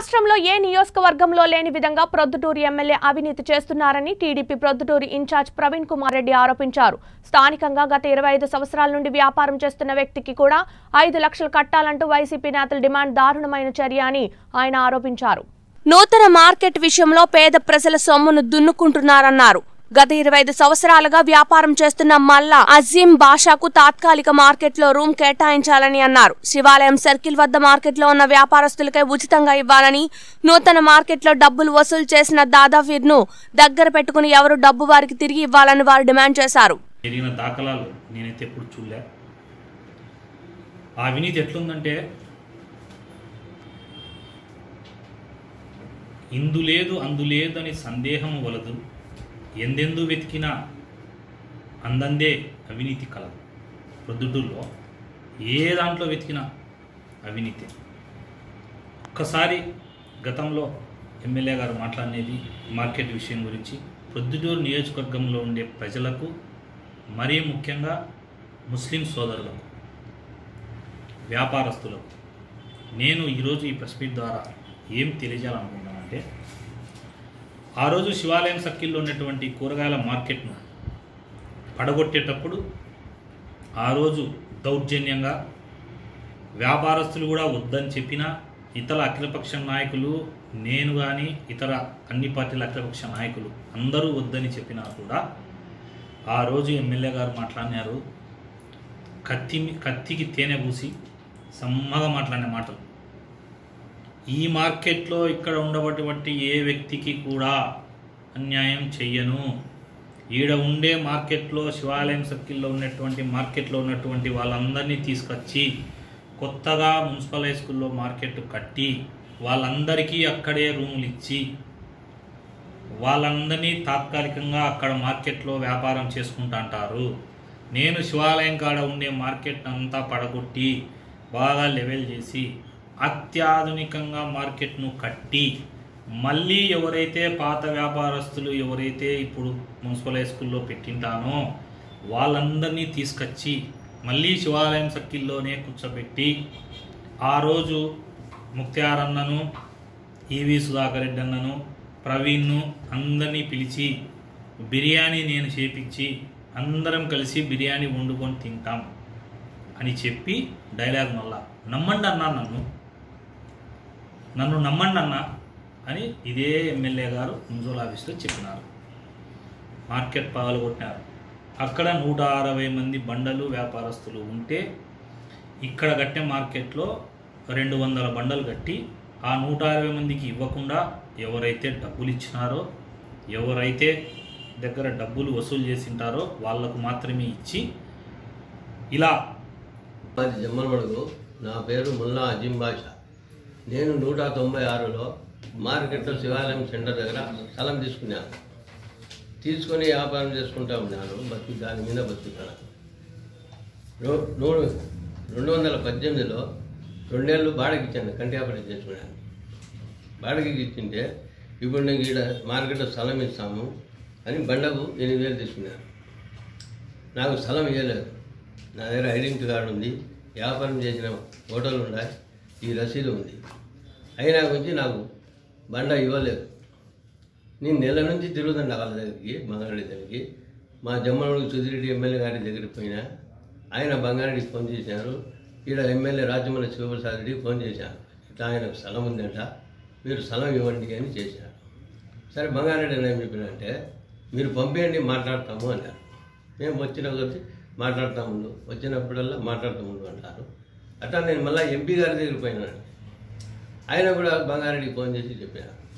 రాష్ట్రంలో ఏ నియోజకవర్గంలో లేని విధంగా ప్రొద్దుటూరు ఎమ్మెల్యే అవినీతి చేస్తున్నారని టీడీపీ ప్రొద్దుటూరు ఇన్ఛార్జ్ ప్రవీణ్ కుమార్ రెడ్డి ఆరోపించారు స్థానికంగా గత ఇరవై ఐదు సంవత్సరాల నుండి వ్యాపారం చేస్తున్న వ్యక్తికి కూడా ఐదు లక్షలు కట్టాలంటూ వైసీపీ నేతల డిమాండ్ దారుణమైన చర్య అని ఆయన ఆరోపించారు నూతన మార్కెట్ విషయంలో పేద ప్రజల సొమ్మును దున్నుకుంటున్నారన్నారు గత ఇరవై ఐదు సంవత్సరాలుగా వ్యాపారం చేస్తున్న మల్లా అజీం బాషాకు తాత్కాలిక మార్కెట్లో రూమ్ కేటాయించాలని అన్నారు శివాలయం సర్కిల్ వద్ద మార్కెట్లో ఉన్న వ్యాపారస్తులకే ఉచితంగా ఇవ్వాలని నూతన మార్కెట్లో డబ్బులు వసూలు చేసిన దాదాఫీర్ ను దగ్గర పెట్టుకుని ఎవరు డబ్బు వారికి తిరిగి ఇవ్వాలని వారు డిమాండ్ చేశారు జరిగిన దాఖలాలు నేనైతే ఎప్పుడు చూడలే ఆ అవినీతి ఎట్లుందంటే ఇందు లేదు అందు లేదు అని సందేహం వలదు ఎందెందు వెతికినా అందందే అవినీతి కలదు ప్రొద్దుటూరులో ఏ దాంట్లో వెతికినా అవినీతి ఒక్కసారి గతంలో ఎమ్మెల్యే గారు మాట్లాడినది మార్కెట్ విషయం గురించి ప్రొద్దుటూరు నియోజకవర్గంలో ఉండే ప్రజలకు మరీ ముఖ్యంగా ముస్లిం సోదరులకు వ్యాపారస్తులకు నేను ఈరోజు ఈ ప్రెస్ మీట్ ద్వారా ఏం తెలియజేయాలనుకుంటున్నానంటే ఆ రోజు శివాలయం సర్కిల్లో ఉన్నటువంటి కూరగాయల మార్కెట్ను పడగొట్టేటప్పుడు ఆ రోజు దౌర్జన్యంగా వ్యాపారస్తులు కూడా వద్దని చెప్పినా ఇతర అఖిలపక్ష నాయకులు నేను కానీ ఇతర అన్ని పార్టీల అఖిలపక్ష నాయకులు అందరూ వద్దని చెప్పినా కూడా ఆ రోజు ఎమ్మెల్యే గారు మాట్లాడినారు కత్తి కత్తికి తేనె పూసి సమ్మగా మాట్లాడిన మాటలు ఈ మార్కెట్లో ఇక్కడ ఉండబటువంటి ఏ వ్యక్తికి కూడా అన్యాయం చెయ్యను ఈడ ఉండే మార్కెట్లో శివాలయం సర్కిల్లో ఉన్నటువంటి మార్కెట్లో ఉన్నటువంటి వాళ్ళందరినీ తీసుకొచ్చి కొత్తగా మున్సిపల్ హై స్కూల్లో మార్కెట్ కట్టి వాళ్ళందరికీ అక్కడే రూములు ఇచ్చి వాళ్ళందరినీ తాత్కాలికంగా అక్కడ మార్కెట్లో వ్యాపారం చేసుకుంటా అంటారు నేను శివాలయం కాడ ఉండే మార్కెట్ అంతా పడగొట్టి బాగా లెవెల్ చేసి అత్యాధునికంగా మార్కెట్ను కట్టి మళ్ళీ ఎవరైతే పాత వ్యాపారస్తులు ఎవరైతే ఇప్పుడు మున్సిపల్ హై స్కూల్లో పెట్టింటానో వాళ్ళందరినీ తీసుకొచ్చి మళ్ళీ శివాలయం సర్కిల్లోనే కూర్చోబెట్టి ఆ రోజు ముక్త్యార్ అన్నను ఈవి సుధాకర్ రెడ్డి అన్నను ప్రవీణ్ను అందరినీ పిలిచి బిర్యానీ నేను చేపించి అందరం కలిసి బిర్యానీ వండుకొని తింటాం అని చెప్పి డైలాగ్ మళ్ళా నమ్మండి అన్నా నన్ను నన్ను నమ్మండి అన్న అని ఇదే ఎమ్మెల్యే గారు మున్సిపల్ ఆఫీస్లో చెప్పినారు మార్కెట్ పగలగొట్టినారు అక్కడ నూట అరవై మంది బండలు వ్యాపారస్తులు ఉంటే ఇక్కడ కట్టే మార్కెట్లో రెండు వందల బండలు కట్టి ఆ నూట అరవై మందికి ఇవ్వకుండా ఎవరైతే డబ్బులు ఇచ్చినారో ఎవరైతే దగ్గర డబ్బులు వసూలు చేసింటారో వాళ్ళకు మాత్రమే ఇచ్చి ఇలా మాది జమ్మలమడుగు నా పేరు ముల్లా అజీం బాషా నేను నూట తొంభై ఆరులో మార్కెట్లో శివాలయం సెంటర్ దగ్గర స్థలం తీసుకున్నాను తీసుకొని వ్యాపారం చేసుకుంటా ఉన్నాను బతుకు దాని మీద బతుకుతాను రో- నూరు రెండు వందల పద్దెనిమిదిలో రెండేళ్ళు బాడకి ఇచ్చాను కంటి వ్యాపారం చేసుకున్నాను బాడకి ఇచ్చింటే ఇప్పుడు నేను ఈడ మార్కెట్లో స్థలం ఇస్తాము అని బండకు ఎనిమిది వేలు తీసుకున్నాను నాకు స్థలం ఇవ్వలేదు నా దగ్గర ఐడెంటిటీ కార్డు ఉంది వ్యాపారం చేసిన హోటల్ ఉన్నాయి ఈ రసీదు ఉంది అయినా గురించి నాకు బండ ఇవ్వలేదు నేను నెల నుంచి తిరుగుతుండ వాళ్ళ దగ్గరికి బంగారెడ్డి దగ్గరికి మా జమ్మనుడు సుధిరెడ్డి ఎమ్మెల్యే గారి దగ్గరికి పోయినా ఆయన బంగారెడ్డికి ఫోన్ చేశారు ఈడ ఎమ్మెల్యే రాజమల్లి శివప్రసాద్ రెడ్డికి ఫోన్ చేశాను ఇట్లా ఆయనకు స్థలం ఉందంట మీరు స్థలం ఇవ్వండి అని చేశారు సరే బంగారెడ్డి అని ఏం చెప్పినంటే మీరు పంపేయండి మాట్లాడతాము అన్నారు మేము వచ్చిన కొద్ది మాట్లాడతాము వచ్చినప్పుడల్లా మాట్లాడతాము అంటారు అట్లా నేను మళ్ళీ ఎంపీ గారి దగ్గరికి పోయినాను ఆయన కూడా బంగారెడ్డికి ఫోన్ చేసి చెప్పాను